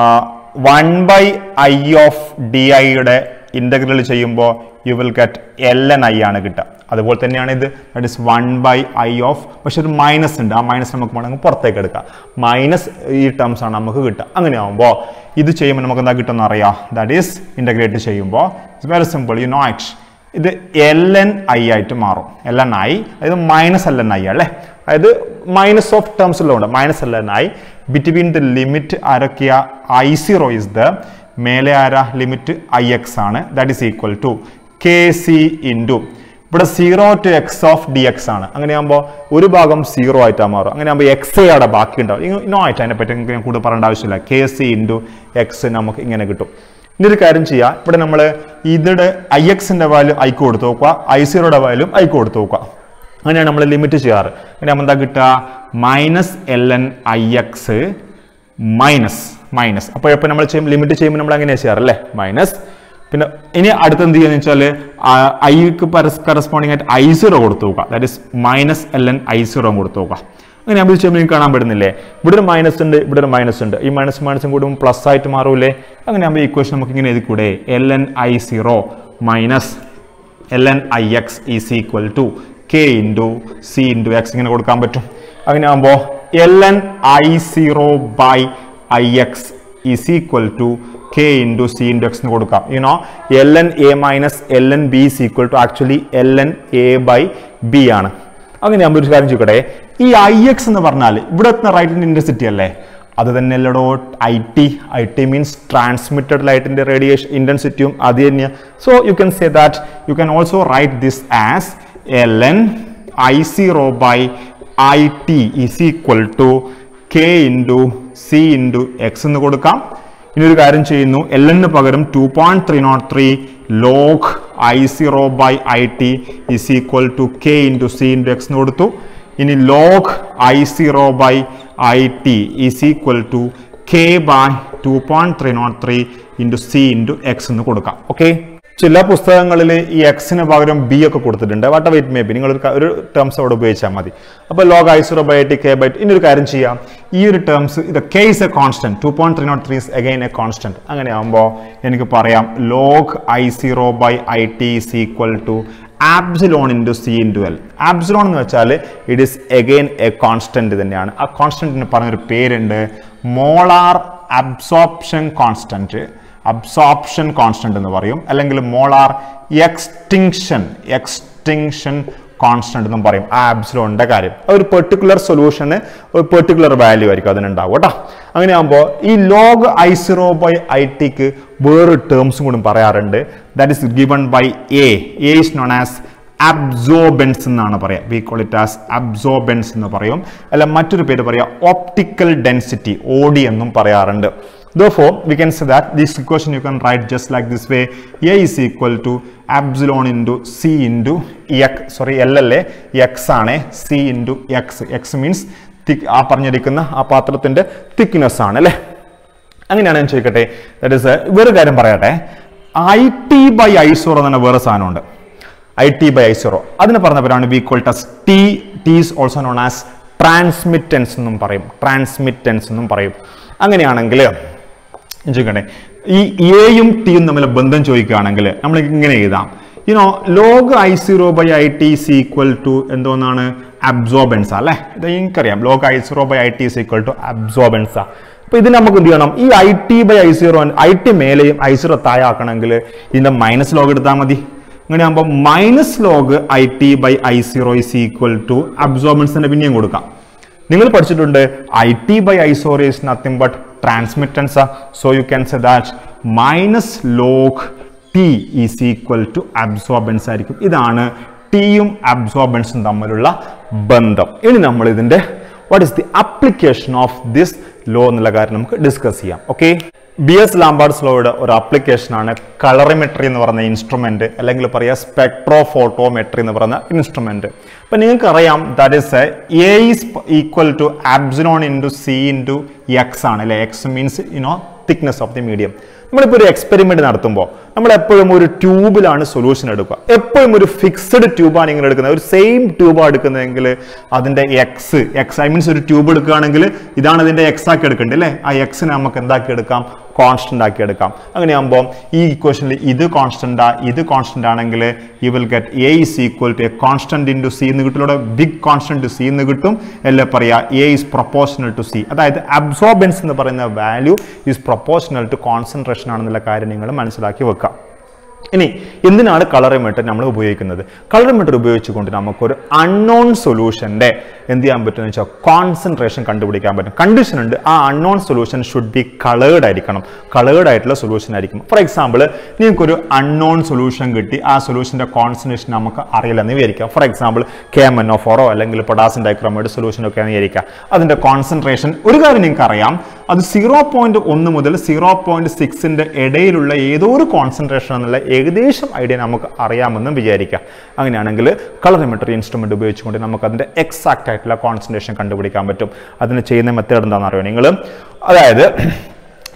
one by I of D ഐയുടെ ഇന്റഗ്രൽ ചെയ്യുമ്പോൾ you will get L N I ആണ് കിട്ടുക അതുപോലെ തന്നെയാണ് ഇത് that is one by I of പക്ഷെ ഒരു മൈനസ് ഉണ്ട് ആ മൈനസ് നമുക്ക് വേണമെങ്കിൽ പുറത്തേക്ക് എടുക്കാം മൈനസ് ഈ ടേംസ് ആണ് നമുക്ക് കിട്ടുക അങ്ങനെ ആകുമ്പോൾ ഇത് ചെയ്യുമ്പോൾ നമുക്ക് എന്താ കിട്ടുമെന്ന് അറിയാം ദാറ്റ് ഈസ് ഇന്റഗ്രേറ്റ് ചെയ്യുമ്പോൾ it's very simple you know it ഇത് എൽ എൻ ഐ ആയിട്ട് മാറും എൽ എൻ ഐ അതായത് മൈനസ് എൽ എൻ ഐ അല്ലേ അതായത് മൈനസ് ഓഫ് ടേംസ് ഉള്ളതുകൊണ്ട് minus L N I between the limit ആരൊക്കെയ ഐ സീറോ ഇസ് ദ മേലെ ആരാ ലിമിറ്റ് ഐ എക്സ് ആണ് that is equal to K C into ഇവിടെ zero to X of D X ആണ് അങ്ങനെയാകുമ്പോൾ ഒരു ഭാഗം സീറോ ആയിട്ടാണ് മാറും അങ്ങനെയാകുമ്പോൾ എക്സ് അവിടെ ബാക്കി ഉണ്ടാവും ഇനോ ആയിട്ട് അതിനെ പറ്റി നിങ്ങൾക്ക് ഞാൻ കൂടുതൽ പറയേണ്ട ആവശ്യമില്ല കെ സി ഇൻറ്റു എക്സ് നമുക്ക് ഇങ്ങനെ കിട്ടും ഇനി ഒരു കാര്യം ചെയ്യാം ഇവിടെ നമ്മൾ ഇതിയുടെ ഐ എക്സിന്റെ വാല്യൂ ഐക്ക് കൊടുത്ത് നോക്കുക ഐ സീറോയുടെ വാല്യൂ ഐക്ക് കൊടുത്ത് നോക്കുക അങ്ങനെയാണ് നമ്മൾ ലിമിറ്റ് ചെയ്യാറ് അങ്ങനെ നമ്മൾ എന്താ കിട്ടുക minus L N I X minus minus അപ്പോൾ എപ്പോൾ നമ്മൾ ചെയ്യും ലിമിറ്റ് ചെയ്യുമ്പോൾ നമ്മൾ അങ്ങനെയാണ് ചെയ്യാറ് അല്ലേ മൈനസ് പിന്നെ ഇനി അടുത്ത് എന്ത് ചെയ്യുക വെച്ചാൽ ഐക്ക് കറസ്പോണ്ടിങ് ആയിട്ട് ഐ സീറോ കൊടുത്തു നോക്കുക that is minus L N I zero കൊടുത്തു നോക്കുക അങ്ങനെ നമ്മൾ ചെയ്യുമ്പോൾ നിങ്ങൾക്ക് കാണാൻ പറ്റുന്നില്ലേ ഇവിടെ ഒരു മൈനസ് ഉണ്ട് ഇവിടെ ഒരു മൈനസ് ഉണ്ട് ഈ മൈനസ് മൈനസും കൂടും പ്ലസ് ആയിട്ട് മാറൂലേ അങ്ങനെ ആകുമ്പോൾ ഇക്വേഷൻ നമുക്ക് ഇങ്ങനെ എഴുതി കൂടെ L N I zero minus L N I X is equal to K into C into X ഇങ്ങനെ കൊടുക്കാൻ പറ്റും അങ്ങനെ ആകുമ്പോൾ L N I zero by I X is equal to K into C into X എന്ന് കൊടുക്കാം you know L N A minus L N B is equal to actually L N A by B ആണ് അങ്ങനെ നമ്മൾ ഒരു കാര്യം ചോദിക്കട്ടെ ഈ I X എന്ന് പറഞ്ഞാൽ ഇവിടെ റൈറ്റിന്റെ ഇന്റൻസിറ്റി അല്ലേ അത് തന്നെ അല്ലടോ I T I T means transmitted ലൈറ്റിന്റെ റേഡിയേഷൻ ഇന്റൻസിറ്റിയും അത് തന്നെയാണ് so you can say that you can also write this as L N I zero by I T is equal to K into C into X എന്ന് കൊടുക്കാം ഇനി ഒരു കാര്യം ചെയ്യുന്നു എൽ എന്ന് പകരം two point three nought three log I zero by I T is equal to K into C into X എന്ന് കൊടുത്തു ഇനി log I zero by I T is equal to K by two point three nought three into C into X എന്ന് കൊടുക്കാം okay ചില പുസ്തകങ്ങളിൽ ഈ എക്സിന് പകരം ബി ഒക്കെ കൊടുത്തിട്ടുണ്ട് വാട്ട് വെയിറ്റ് മേ ബി നിങ്ങൾ ഒരു ക- ഒരു ടേംസ് അവിടെ ഉപയോഗിച്ചാൽ മതി അപ്പോൾ log I zero by T K by ഇനി ഒരു കാര്യം ചെയ്യാം ഈ ഒരു ടേംസ് ഇത് K is a constant two point three nought three is again a constant അങ്ങനെ ആകുമ്പോൾ എനിക്ക് പറയാം log I zero by I T is equal to epsilon into C into L epsilon എന്ന് വെച്ചാൽ it is again a constant തന്നെയാണ് ആ കോൺസ്റ്റന്റിന് പറഞ്ഞൊരു പേരുണ്ട് molar absorption constant absorption constant എന്ന് പറയും അല്ലെങ്കിൽ മോളാർ എക്സ്റ്റിങ്ഷൻ എക്സ്റ്റിങ്ഷൻ കോൺസ്റ്റന്റ് എന്നും പറയും ആ ആബ്സിലോണിന്റെ കാര്യം അത് ഒരു പെർട്ടിക്കുലർ സൊല്യൂഷന് ഒരു പെർട്ടിക്കുലർ വാല്യൂ ആയിരിക്കും അതിനുണ്ടാവും കേട്ടോ അങ്ങനെ ആകുമ്പോൾ ഈ log I zero by I ടിക്ക് വേറൊരു ടേംസും കൂടി പറയാറുണ്ട് that is given by A A is known as absorbance എന്നാണ് പറയാം we call it as absorbance എന്ന് പറയും അല്ല മറ്റൊരു പേര് പറയാം ഓപ്റ്റിക്കൽ ഡെൻസിറ്റി ഓഡി എന്നും പറയാറുണ്ട് Therefore, we can say that this equation you can write just like this way. A is equal to epsilon into C into X. Sorry, L അല്ലേ X ആണ് C into X. X means thick ആ പറഞ്ഞിരിക്കുന്ന ആ പാത്രത്തിന്റെ thickness ആണ് അല്ലേ അങ്ങനെയാണ് ഞാൻ ചോദിക്കട്ടെ ദാറ്റ് ഇസ് വേറെ കാര്യം പറയട്ടെ ഐ ടി ബൈ ഐസോറോ എന്ന വേറെ സാധനമുണ്ട് ഐ ടി ബൈ ഐസോറോ അതിന് പറഞ്ഞ പേരാണ് we called as T T is also known as transmittance എന്നും പറയും ട്രാൻസ്മിറ്റൻസ് എന്നും പറയും അങ്ങനെയാണെങ്കിൽ ചോദിക്കട്ടെ ഈ എയും ടിയും തമ്മിലെ ബന്ധം ചോദിക്കുകയാണെങ്കിൽ നമ്മൾ ഇങ്ങനെ എഴുതാം you know log I zero by I T is equal to എന്തോന്നാണ് അബ്സോർബൻസ് അല്ലേ ഇത് എനിക്കറിയാം log I zero by I T is equal to absorbance അപ്പൊ ഇതിന് നമുക്ക് എന്ത് ചെയ്യണം ഈ I T by I zero I T മേലെയും ഐ സീറോ താഴെ ആക്കണമെങ്കിൽ ഇതിന്റെ മൈനസ് ലോഗ് എടുത്താൽ മതി അങ്ങനെ ആകുമ്പോൾ minus log I T by I zero is equal to അബ്സോർബൻസിന്റെ പിന്നെയും കൊടുക്കാം നിങ്ങൾ പഠിച്ചിട്ടുണ്ട് I T by I zero is nothing but transmittance so you can say that minus log T is equal to absorbance ആയിരിക്കും ഇതാണ് ടിയും അബ്സോർബൻസും തമ്മിലുള്ള ബന്ധം ഇനി നമ്മൾ ഇതിന്റെ what is the application of this law എന്നുള്ള കാര്യം നമുക്ക് ഡിസ്കസ് ചെയ്യാം ഓക്കെ ബി എസ് ലാംബാർഡ്സ് ലോയുടെ ഒരു application ആണ് കളറിമെട്രി എന്ന് പറയുന്ന ഇൻസ്ട്രുമെന്റ് അല്ലെങ്കിൽ പറയുക സ്പെക്ട്രോ ഫോട്ടോമെട്രി എന്ന് പറയുന്ന ഇൻസ്ട്രുമെന്റ് അപ്പൊ നിങ്ങൾക്ക് അറിയാം that is A is equal to epsilon into C into X ആണ് അല്ലെ X means you know thickness of the medium നമ്മളിപ്പോൾ ഒരു എക്സ്പെരിമെന്റ് നടത്തുമ്പോൾ നമ്മൾ എപ്പോഴും ഒരു ട്യൂബിലാണ് സൊല്യൂഷൻ എടുക്കുക എപ്പോഴും ഒരു ഫിക്സഡ് ട്യൂബാണ് ഇങ്ങനെ എടുക്കുന്നത് ഒരു സെയിം ട്യൂബാണ് എടുക്കുന്നതെങ്കിൽ അതിന്റെ എക്സ് എക്സ് ഐ മീൻസ് ഒരു ട്യൂബ് എടുക്കുകയാണെങ്കിൽ ഇതാണ് ഇതിന്റെ എക്സ് ആക്കി എടുക്കേണ്ടത് അല്ലേ ആ എക്സിനെ നമുക്ക് എന്താക്കി എടുക്കാം കോൺസ്റ്റന്റ് ആക്കി എടുക്കാം അങ്ങനെയാകുമ്പോൾ ഈ ഇക്വേഷനിൽ ഇത് കോൺസ്റ്റന്റ് ഇത് കോൺസ്റ്റന്റ് ആണെങ്കിൽ you will get A is equal to a constant into C എന്ന് കിട്ടും ബിഗ് കോൺസ്റ്റന്റ് ടു സി എന്ന് കിട്ടും അല്ലെ പറയാ A is proportional to C അതായത് അബ്സോർബൻസ് എന്ന് പറയുന്ന value is proportional to concentration ആണെന്നുള്ള കാര്യം നിങ്ങൾ മനസ്സിലാക്കി വെക്കുക ഇനി എന്തിനാണ് കളറിമീറ്റർ നമ്മൾ ഉപയോഗിക്കുന്നത് കളറിമീറ്റർ ഉപയോഗിച്ചുകൊണ്ട് നമുക്കൊരു അൺനോൺ സൊല്യൂഷന്റെ എന്ത് ചെയ്യാൻ പറ്റുമെന്ന് വെച്ചാൽ കോൺസെൻട്രേഷൻ കണ്ടുപിടിക്കാൻ പറ്റും കണ്ടീഷൻ ഉണ്ട് ആ unknown solution should be coloured ആയിരിക്കണം കളേർഡ് ആയിട്ടുള്ള സൊല്യൂഷൻ ആയിരിക്കും ഫോർ എക്സാമ്പിൾ നിങ്ങൾക്കൊരു അൺനോൺ സൊല്യൂഷൻ കിട്ടി ആ സൊല്യൂഷന്റെ കോൺസെൻട്രേഷൻ നമുക്ക് അറിയില്ലെന്ന് വിചാരിക്കാം for example K M N four അല്ലെങ്കിൽ പൊട്ടാസിൻ ഡൈക്രോമൈഡ് സൊല്യൂഷൻ ഒക്കെ വിചാരിക്കാം അതിന്റെ കോൺസെൻട്രേഷൻ ഒരു കാര്യം നിങ്ങൾക്ക് അറിയാം അത് സീറോ പോയിന്റ് ഒന്ന് മുതൽ സീറോ പോയിന്റ് സിക്സിന്റെ ഇടയിലുള്ള ഏതോ ഒരു കോൺസെൻട്രേഷൻ എന്നുള്ള ഏകദേശം ഐഡിയ നമുക്ക് അറിയാമെന്നും വിചാരിക്കാം അങ്ങനെയാണെങ്കിൽ കളറിമെട്രി ഇൻസ്ട്രുമെന്റ് ഉപയോഗിച്ചുകൊണ്ട് നമുക്ക് അതിന്റെ എക്സാക്ട് ആയിട്ടുള്ള കോൺസെൻട്രേഷൻ കണ്ടുപിടിക്കാൻ പറ്റും അതിന് ചെയ്യുന്ന മെത്തേഡ് എന്താണെന്ന് അറിയോ നിങ്ങൾ അതായത്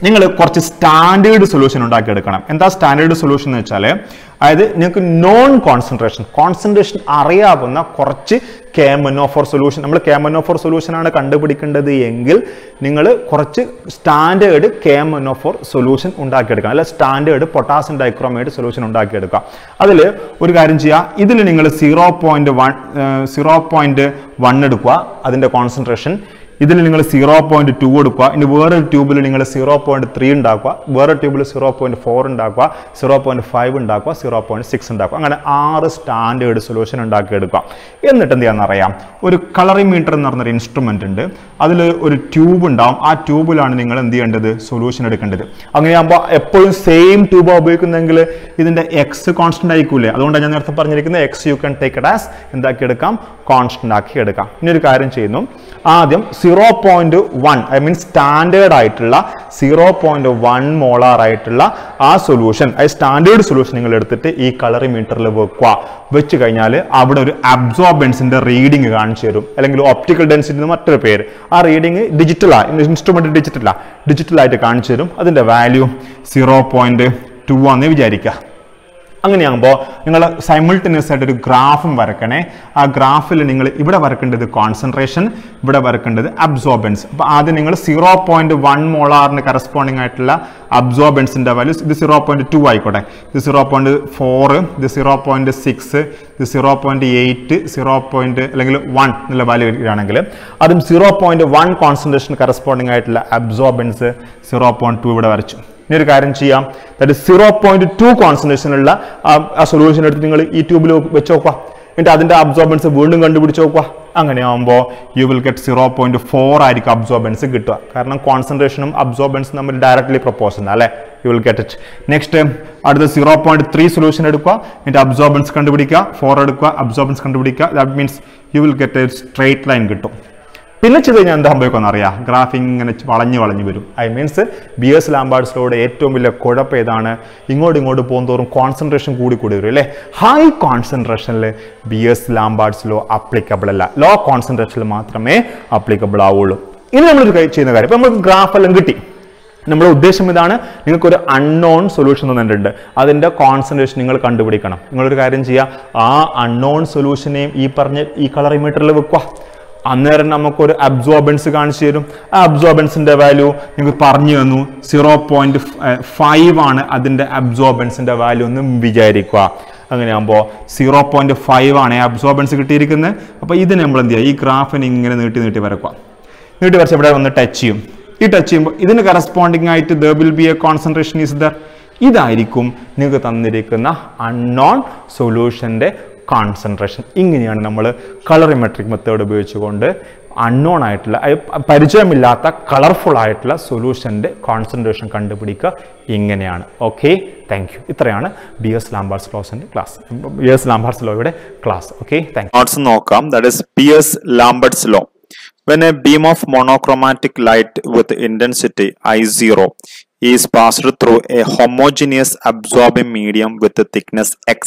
നിങ്ങൾ കുറച്ച് സ്റ്റാൻഡേർഡ് സൊല്യൂഷൻ ഉണ്ടാക്കിയെടുക്കണം എന്താ സ്റ്റാൻഡേർഡ് സൊല്യൂഷൻ എന്ന് വെച്ചാൽ അതായത് നിങ്ങൾക്ക് നോൺ കോൺസെൻട്രേഷൻ കോൺസെൻട്രേഷൻ അറിയാവുന്ന കുറച്ച് കേമനോഫോർ സൊല്യൂഷൻ നമ്മൾ കേമനോഫോർ സൊല്യൂഷൻ ആണ് കണ്ടുപിടിക്കേണ്ടത് എങ്കിൽ നിങ്ങൾ കുറച്ച് സ്റ്റാൻഡേർഡ് കേമനോഫോർ സൊല്യൂഷൻ ഉണ്ടാക്കിയെടുക്കാം അല്ല സ്റ്റാൻഡേർഡ് പൊട്ടാസ്യം ഡൈക്രോമൈഡ് സൊല്യൂഷൻ ഉണ്ടാക്കിയെടുക്കാം അതിൽ ഒരു കാര്യം ചെയ്യുക ഇതിൽ നിങ്ങൾ zero point one zero point one എടുക്കുക അതിൻ്റെ കോൺസെൻട്രേഷൻ ഇതിൽ നിങ്ങൾ സീറോ പോയിന്റ് ടു എടുക്കുക ഇനി വേറൊരു ട്യൂബിൽ നിങ്ങൾ സീറോ പോയിന്റ് ത്രീ ഉണ്ടാക്കുക വേറെ ട്യൂബിൽ സീറോ പോയിന്റ് ഫോർ ഉണ്ടാക്കുക സീറോ പോയിന്റ് ഫൈവ് ഉണ്ടാക്കുക സീറോ പോയിന്റ് സിക്സ് ഉണ്ടാക്കുക അങ്ങനെ ആറ് സ്റ്റാൻഡേർഡ് സൊല്യൂഷൻ ഉണ്ടാക്കിയെടുക്കുക എന്നിട്ട് എന്ത് ചെയ്യാന്നറിയാം ഒരു കളറിംഗ് മീറ്റർ എന്ന് പറഞ്ഞൊരു ഇൻസ്ട്രുമെന്റ് ഉണ്ട് അതിൽ ഒരു ട്യൂബ് ഉണ്ടാവും ആ ട്യൂബിലാണ് നിങ്ങൾ എന്ത് ചെയ്യേണ്ടത് സൊല്യൂഷൻ എടുക്കേണ്ടത് അങ്ങനെയാകുമ്പോൾ എപ്പോഴും സെയിം ട്യൂബ് ഉപയോഗിക്കുന്നെങ്കിൽ ഇതിന്റെ എക്സ് കോൺസ്റ്റന്റ് ആയിക്കൂലേ അതുകൊണ്ടാണ് ഞാൻ നേരത്തെ പറഞ്ഞിരിക്കുന്നത് X you can take it as എന്താക്കി എടുക്കാം കോൺസ്റ്റന്റ് ആക്കി എടുക്കാം ഇനി ഒരു കാര്യം ചെയ്യുന്നു ആദ്യം zero point one I mean standard ആയിട്ടുള്ള സീറോ പോയിന്റ് വൺ മോളാർ ആയിട്ടുള്ള ആ സൊല്യൂഷൻ ആ സ്റ്റാൻഡേർഡ് സൊല്യൂഷൻ നിങ്ങൾ എടുത്തിട്ട് ഈ കളറി മീറ്ററിൽ വെക്കുക വെച്ച് കഴിഞ്ഞാൽ അവിടെ ഒരു അബ്സോർബൻസിന്റെ റീഡിങ് കാണിച്ചു തരും അല്ലെങ്കിൽ ഒപ്റ്റിക്കൽ ഡെൻസിറ്റി മറ്റൊരു പേര് ആ റീഡിങ് ഡിജിറ്റലാണ് ഇൻസ്ട്രുമെന്റ് ഡിജിറ്റലാ ഡിജിറ്റലായിട്ട് കാണിച്ചു തരും അതിന്റെ വാല്യൂ സീറോ പോയിന്റ് ടു ആണെന്ന് വിചാരിക്കുക അങ്ങനെയാകുമ്പോൾ നിങ്ങൾ സൈമിൾട്ടനിയസ് ആയിട്ട് ഒരു ഗ്രാഫും വരക്കണേ ആ ഗ്രാഫിൽ നിങ്ങൾ ഇവിടെ വരക്കേണ്ടത് കോൺസെൻട്രേഷൻ ഇവിടെ വരക്കേണ്ടത് അബ്സോർബൻസ് അപ്പോൾ ആദ്യം നിങ്ങൾ സീറോ പോയിന്റ് വൺ മോളാറിന് കറസ്പോണ്ടിങ് ആയിട്ടുള്ള അബ്സോർബൻസിന്റെ വാല്യൂ ഇത് സീറോ പോയിന്റ് ടു ആയിക്കോട്ടെ ഇത് സീറോ പോയിന്റ് ഫോർ ഇത് സീറോ പോയിന്റ് സിക്സ് ഇത് zero point eight zero point അല്ലെങ്കിൽ വൺ എന്നുള്ള വാല്യൂ വരികയാണെങ്കിൽ അതും zero point one concentration corresponding ആയിട്ടുള്ള അബ്സോർബൻസ് സീറോ പോയിന്റ് ടു ഇവിടെ വരച്ചു ഇനി ഒരു കാര്യം ചെയ്യാം ദാറ്റ് സീറോ പോയിന്റ് ടു കോൺസെൻട്രേഷനുള്ള ആ സൊല്യൂഷൻ എടുത്ത് നിങ്ങൾ ഈ ട്യൂബിൽ വെച്ച് നോക്കുക എന്നിട്ട് അതിന്റെ അബ്സോർബൻസ് വീണ്ടും കണ്ടുപിടിച്ച് നോക്കുക അങ്ങനെയാകുമ്പോൾ you will get zero point four ആയിരിക്കും അബ്സോർബൻസ് കിട്ടുക കാരണം കോൺസെൻട്രേഷനും അബ്സോർബൻസും തമ്മിൽ ഡയറക്ട്ലി പ്രപ്പോസൽ അല്ലേ you will get it next അടുത്ത സീറോ പോയിന്റ് ത്രീ സൊല്യൂഷൻ എടുക്കുക എന്നിട്ട് അബ്സോർബൻസ് കണ്ടുപിടിക്കുക ഫോർ എടുക്കുക അബ്സോർബൻസ് കണ്ടുപിടിക്കുക that means you will get a straight line കിട്ടും പിന്നെ ചെയ്ത് കഴിഞ്ഞാൽ എന്താ സംഭവിക്കുമെന്ന് അറിയാം ഗ്രാഫ് ഇങ്ങനെ വളഞ്ഞു വളഞ്ഞു വരും ഐ മീൻസ് ബി എസ് ലാംബാർഡ്സിലൂടെ ഏറ്റവും വലിയ കുഴപ്പം ഏതാണ് ഇങ്ങോട്ട് ഇങ്ങോട്ട് പോകുന്നതോറും കോൺസെൻട്രേഷൻ കൂടി കൂടി വരും അല്ലേ ഹൈ കോൺസെൻട്രേഷനിൽ ബി എസ് ലാംബാർഡ്സിലോ അപ്ലിക്കബിൾ അല്ല ലോ കോൺസെൻട്രേഷനിൽ മാത്രമേ അപ്ലിക്കബിൾ ആവുള്ളൂ ഇനി നമ്മളൊരു കാര്യം ചെയ്യുന്ന കാര്യം ഇപ്പം നമുക്ക് ഗ്രാഫ് എല്ലാം കിട്ടി നമ്മുടെ ഉദ്ദേശം ഇതാണ് നിങ്ങൾക്ക് ഒരു അൺനോൺ സൊല്യൂഷൻ തന്നിട്ടുണ്ട് അതിൻ്റെ കോൺസെൻട്രേഷൻ നിങ്ങൾ കണ്ടുപിടിക്കണം നിങ്ങളൊരു കാര്യം ചെയ്യുക ആ അൺനോൺ സൊല്യൂഷനെയും ഈ പറഞ്ഞ ഈ കളർ മീറ്ററിൽ വെക്കുക അന്നേരം നമുക്കൊരു അബ്സോർബൻസ് കാണിച്ചു തരും ആ അബ്സോർബൻസിന്റെ വാല്യൂ നിങ്ങൾക്ക് പറഞ്ഞു തന്നു സീറോ പോയിന്റ് ഫൈവ് ആണ് അതിന്റെ അബ്സോർബൻസിന്റെ വാല്യൂ എന്ന് വിചാരിക്കുക അങ്ങനെയാകുമ്പോൾ സീറോ പോയിന്റ് ഫൈവ് ആണ് അബ്സോർബൻസ് കിട്ടിയിരിക്കുന്നത് അപ്പോൾ ഇതിന് നമ്മൾ എന്ത് ചെയ്യുക ഈ ഗ്രാഫിന് ഇങ്ങനെ നീട്ടി നീട്ടി വരക്കുക നീട്ടി വരച്ച് ഇവിടെ വന്ന് ടച്ച് ചെയ്യും ഈ ടച്ച് ചെയ്യുമ്പോൾ ഇതിന് കറസ്പോണ്ടിങ് ആയിട്ട് there will be a concentration is there ഇതായിരിക്കും നിങ്ങൾക്ക് തന്നിരിക്കുന്ന അൺനോൺ സൊല്യൂഷൻ്റെ കോൺസെൻട്രേഷൻ ഇങ്ങനെയാണ് നമ്മൾ കളറിമെട്രിക് മെത്തേഡ് ഉപയോഗിച്ചുകൊണ്ട് അൺനോൺ ആയിട്ടുള്ള അഹ് പരിചയമില്ലാത്ത കളർഫുൾ ആയിട്ടുള്ള സൊല്യൂഷൻ്റെ കോൺസെൻട്രേഷൻ കണ്ടുപിടിക്കുക ഇങ്ങനെയാണ് ഓക്കെ താങ്ക് യു ഇത്രയാണ് ബി എസ് ലാംബാർസ് ലോസിൻ്റെ ക്ലാസ് ബി എസ് ലാംബാർസ് ലോയുടെ ക്ലാസ് ഓക്കെ താങ്ക് നോട്ട്സ് നോക്കാം that is P S Lambert's law when a beam of monochromatic light with intensity I0 is passed through a homogeneous absorbing medium with a thickness x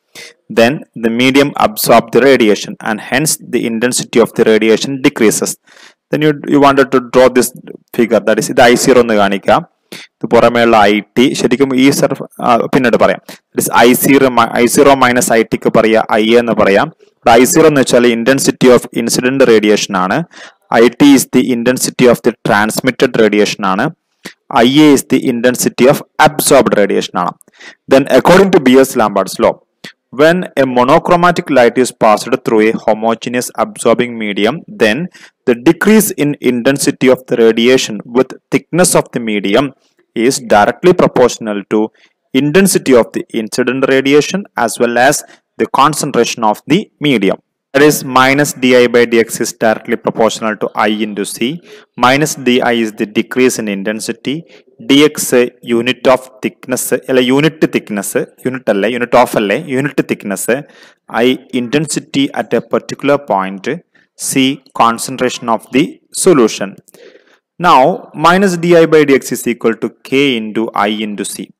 then the medium absorbs the radiation and hence the intensity of the radiation decreases then you, you wanted to draw this figure that is ഇത് I zero എന്ന് കാണിക്കാം ഇത് പുറമേയുള്ള I T ശരിക്കും ഈ സർഫ് പിന്നീട് പറയാം I zero I zero minus I ടിക്ക് പറയാം ഐ എന്ന് പറയാം ഐ സീറോ എന്ന് വെച്ചാൽ ഇന്റൻസിറ്റി ഓഫ് ഇൻസിഡന്റ് റേഡിയേഷൻ ആണ് I T is the intensity of the transmitted radiation ആണ് I A is the intensity of absorbed radiation ആണ് then according to B S Lambert's law when a monochromatic light is passed through a homogeneous absorbing medium then the decrease in intensity of the radiation with thickness of the medium is directly proportional to intensity of the incident radiation as well as the concentration of the medium that is minus di by dx is directly proportional to i into c minus di is the decrease in intensity dx unit of thickness അല്ല unit thickness unit അല്ലേ unit of അല്ലേ unit thickness I intensity at a particular point C concentration of the solution now minus D I by D X is equal to K into I into C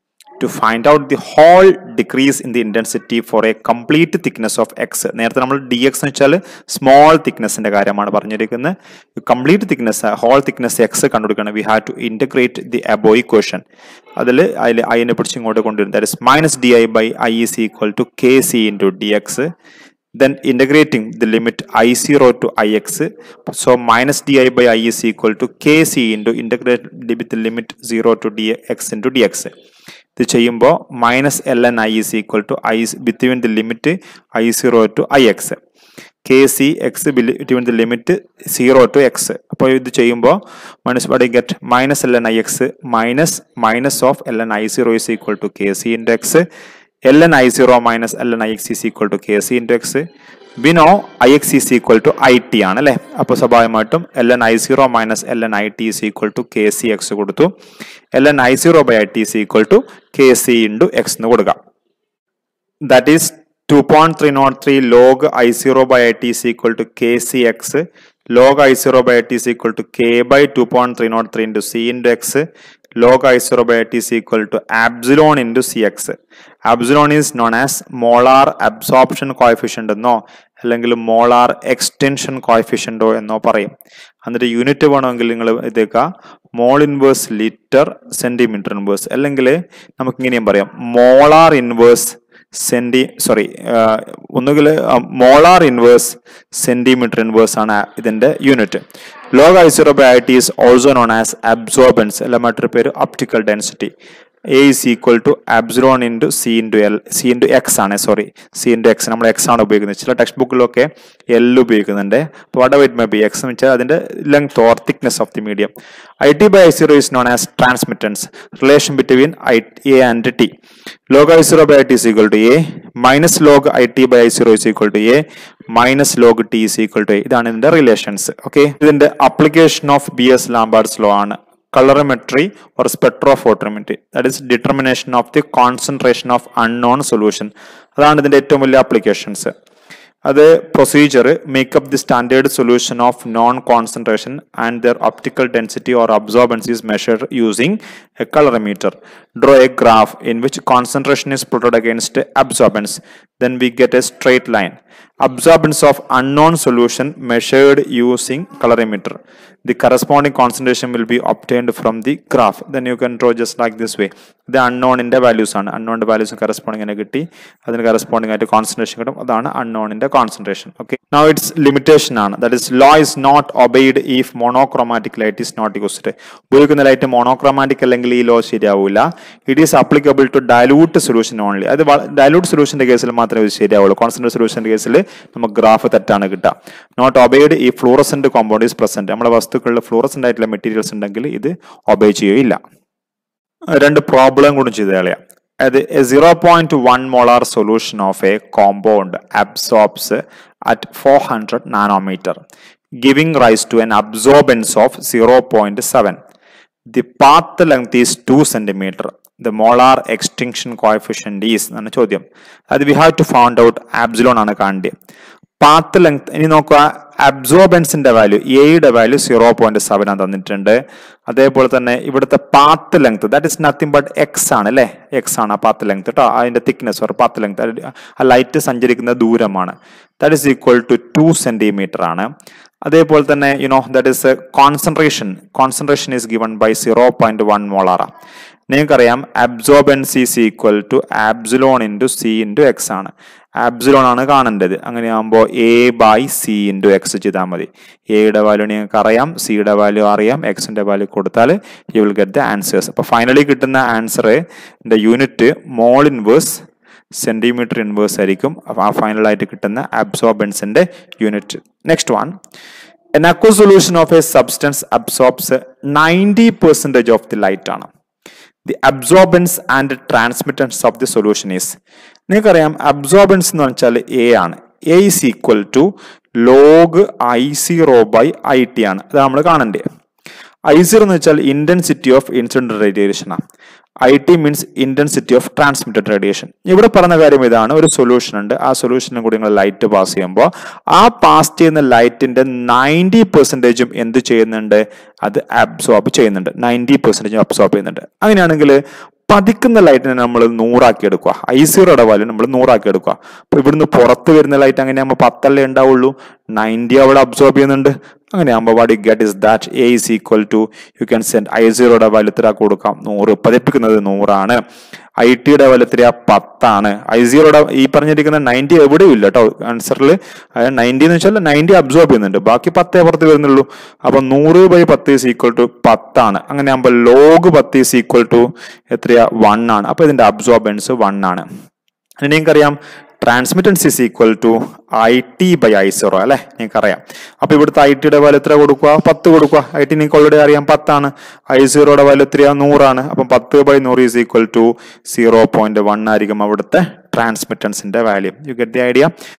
to find out the whole decrease in the intensity for a complete thickness of X നേരത്തെ നമ്മൾ D X എന്ന് വെച്ചാൽ small തിക്നെസിന്റെ കാര്യമാണ് പറഞ്ഞിരിക്കുന്നത് complete thickness whole thickness X കണ്ടുപിടിക്കണം we have to integrate the above equation അതിൽ അതിൽ ഐനെ പിടിച്ച് ഇങ്ങോട്ട് കൊണ്ടുവരും that is minus D I by I is equal to K C into D X then integrating the limit i0 to ix so minus di by i is equal to kc into integrate with the limit 0 to dx into dx ഇത് ചെയ്യുമ്പോൾ minus L N I is equal to I between the limit I zero to I X K C X between the limit zero to X അപ്പോൾ ഇത് ചെയ്യുമ്പോൾ minus we'd get minus L N I X minus minus of L N I zero is equal to K C into X L N I zero minus L N I X is equal to K C into X വിനോ I X is equal to I T ആണ് അല്ലേ അപ്പോൾ സ്വാഭാവികമായിട്ടും L N I zero minus L N I T is equal to K C X കൊടുത്തു L N I zero by I T is equal to K C into X എന്ന് കൊടുക്കാം that is two point three nought three log I zero by I T is equal to K C X log I zero by I T is equal to K by two point three nought three into C into X log i zero by t is equal to epsilon into cx epsilon is known as molar absorption coefficient എന്നോ അല്ലെങ്കിൽ molar extension കോയഫിഷ്യൻറ്റോ എന്നോ പറയും എന്നിട്ട് unit വേണമെങ്കിൽ നിങ്ങൾ ഇതേക്ക mole inverse litre centimetre inverse അല്ലെങ്കിൽ നമുക്ക് ഇങ്ങനെയും പറയാം മോളാർ ഇൻവേഴ്സ് സെന്റി സോറി ഒന്നുകിൽ മോളാർ ഇൻവേഴ്സ് സെന്റിമീറ്റർ ഇൻവേഴ്സ് ആണ് ഇതിന്റെ unit log I zero by I T is also known as absorbance അല്ല മറ്റൊരു പേര് optical density A is equal to epsilon into C into L C into X ആണ് sorry C into X നമ്മൾ X ആണ് ഉപയോഗിക്കുന്നത് ചില ടെക്സ്റ്റ് ബുക്കിലൊക്കെ L ഉപയോഗിക്കുന്നുണ്ട് അപ്പോൾ what wait may be X എന്ന് വെച്ചാൽ അതിൻ്റെ length or thickness of the medium I T by I zero is known as transmittance relation between I A and T log i zero by t is equal to a minus log i t by i zero is equal to a minus log t is equal to a ഇതാണ് ഇതിന്റെ relations okay ഇതിന്റെ application of B S Lambert's law ആണ് colorimetry or spectrophotometry that is determination of the concentration of unknown solution അതാണ് ഇതിന്റെ ഏറ്റവും വലിയ applications അത് procedure make up the standard solution of known concentration and their optical density or absorbance is measured using a colorimeter draw a graph in which concentration is plotted against absorbance then we get a straight line absorbance of unknown solution measured using colorimeter the corresponding concentration will be obtained from the graph then you can draw just like this way ഇത് അൺനോണിന്റെ values ആണ് അൺനോണിന്റെ values corresponding തന്നെ കിട്ടി അതിന് corresponding ആയിട്ട് concentration കിട്ടും അതാണ് അൺനോണിന്റെ concentration okay now it's limitation ആണ് that is law is not obeyed if monochromatic light is not used ഉപയോഗിക്കുന്ന ലൈറ്റ് മോണോക്രോമാറ്റിക് അല്ലെങ്കിൽ ഈ ലോ ശരിയാവില്ല it is applicable to dilute solution only അത് ഡയലൂട്ട് സൊല്യൂഷന്റെ കേസിൽ മാത്രമേ ഇത് ശരിയാവുള്ളൂ കോൺസെൻട്രേറ്റ് സൊല്യൂഷന്റെ കേസിൽ നമുക്ക് ഗ്രാഫ് തെറ്റാണ് കിട്ടുക നോട്ട് ഒബൈഡ് ഈ ഫ്ലൂറസെന്റ് കോമ്പൗണ്ട് ഈസ് പ്രസന്റ് നമ്മുടെ വസ്തുക്കളിൽ ഫ്ലൂറസെന്റ് ആയിട്ടുള്ള മെറ്റീരിയൽസ് ഉണ്ടെങ്കിൽ ഇത് ഒബൈ ചെയ്യുകയില്ല രണ്ട് പ്രോബ്ലം കൂടി ചെയ്ത് കളയാം അത് zero point one molar solution of a compound absorbs at four hundred nanometre giving rise to an absorbance of zero point seven the path length is two centimetre the molar extinction coefficient is എന്നാണ് ചോദ്യം അത് we have to found out epsilon ആണ് കാണേണ്ടത് path length ഇനി നോക്കുക അബ്സോർബൻസിന്റെ value എയുടെ value zero point seven ആണ് തന്നിട്ടുണ്ട് അതേപോലെ തന്നെ ഇവിടുത്തെ path length that is nothing but X ആണ് അല്ലേ എക്സ് ആണ് ആ പാത്ത് ലെങ്ത് കേട്ടോ അതിന്റെ തിക്നെസ് ഓർ പാത്ത് ലെങ്ത് ആ ലൈറ്റ് സഞ്ചരിക്കുന്ന ദൂരമാണ് that is equal to two centimetre ആണ് അതേപോലെ തന്നെ you know that is concentration concentration is given by zero point one molar നിങ്ങൾക്കറിയാം absorbance is equal to epsilon into C into X ആണ് epsilon ആണ് കാണേണ്ടത് അങ്ങനെയാകുമ്പോൾ A by C into X ചെയ്താൽ മതി എയുടെ വാല്യൂ നിങ്ങൾക്ക് അറിയാം സിയുടെ വാല്യൂ അറിയാം എക്സിന്റെ വാല്യൂ കൊടുത്താൽ you will get the answers അപ്പോൾ ഫൈനലി കിട്ടുന്ന answer unit mole inverse centimetre inverse ആയിരിക്കും ആ ഫൈനലായിട്ട് കിട്ടുന്ന അബ്സോർബൻസിന്റെ unit next one an aqueous solution of a substance absorbs ninety percentage of the light ആണ് the absorbance and transmittance of the solution is നിങ്ങൾക്കറിയാം absorbance എന്ന് വെച്ചാൽ എ ആണ് A is equal to log I zero by I T ആണ് അത് നമ്മൾ കാണണ്ടേ I zero എന്ന് വെച്ചാൽ ഇന്റൻസിറ്റി ഓഫ് ഇൻസിഡന്റ് റേഡിയേഷൻ ആണ് I T means intensity of transmitted radiation ഇവിടെ പറഞ്ഞ കാര്യം ഇതാണ് ഒരു സൊല്യൂഷൻ ഉണ്ട് ആ സൊല്യൂഷനും കൂടി നിങ്ങൾ ലൈറ്റ് പാസ് ചെയ്യുമ്പോൾ ആ പാസ് ചെയ്യുന്ന ലൈറ്റിന്റെ നയൻറ്റി പെർസെൻറ്റേജും എന്ത് ചെയ്യുന്നുണ്ട് അത് അബ്സോർബ് ചെയ്യുന്നുണ്ട് നയൻറ്റി പെർസെൻറ്റേജും അബ്സോർബ് ചെയ്യുന്നുണ്ട് അങ്ങനെയാണെങ്കിൽ പതിക്കുന്ന ലൈറ്റിനെ നമ്മൾ നൂറാക്കി എടുക്കുക ഐ സീറോയുടെ വാല്യൂ നമ്മൾ നൂറാക്കി എടുക്കുക അപ്പൊ ഇവിടുന്ന് പുറത്ത് വരുന്ന ലൈറ്റ് അങ്ങനെ ആകുമ്പോൾ പത്തല്ലേ ഉണ്ടാവുള്ളൂ നയൻറ്റി അവിടെ അബ്സോർബ് ചെയ്യുന്നുണ്ട് അങ്ങനെ ആകുമ്പോൾ what you get is that A is equal to you can send I സീറോയുടെ വാല്യൂ എത്ര കൊടുക്കാം നൂറ് പതിപ്പിക്കുന്നത് നൂറാണ് ഐ ടിയുടെ വാല്യൂ എത്രയാ പത്താണ് ഐ സീറോയുടെ ഈ പറഞ്ഞിരിക്കുന്ന നയൻറ്റി എവിടെയും ഇല്ല കേട്ടോ ആൻസറിൽ നയൻറ്റി എന്ന് വെച്ചാൽ നയൻറ്റി അബ്സോർബ് ചെയ്യുന്നുണ്ട് ബാക്കി പത്തേ പുറത്ത് വരുന്നുള്ളൂ അപ്പൊ നൂറ് ബൈ പത്ത് ഈസ് ഈക്വൽ ടു പത്താണ് അങ്ങനെ ആകുമ്പോൾ ലോഗ് പത്ത് ഈസ് ഈക്വൽ ടു എത്രയാ വൺ ആണ് അപ്പൊ ഇതിന്റെ അബ്സോർബൻസ് വൺ ആണ് ഇനി നിങ്ങൾക്കറിയാം transmittance is equal to I T by I zero അല്ലെ നിങ്ങൾക്കറിയാം അപ്പൊ ഇവിടുത്തെ ഐ ടിയുടെ വാല്യൂ എത്ര കൊടുക്കുക പത്ത് കൊടുക്കുക ഐ ടി നിങ്ങൾക്ക് ഓൾറെഡി അറിയാം പത്താണ് ഐ സീറോയുടെ വാല്യൂ എത്രയാ നൂറാണ് അപ്പം പത്ത് ബൈ നൂറ് is equal to zero point one ആയിരിക്കും അവിടുത്തെ ട്രാൻസ്മിറ്റൻസിന്റെ value you get the idea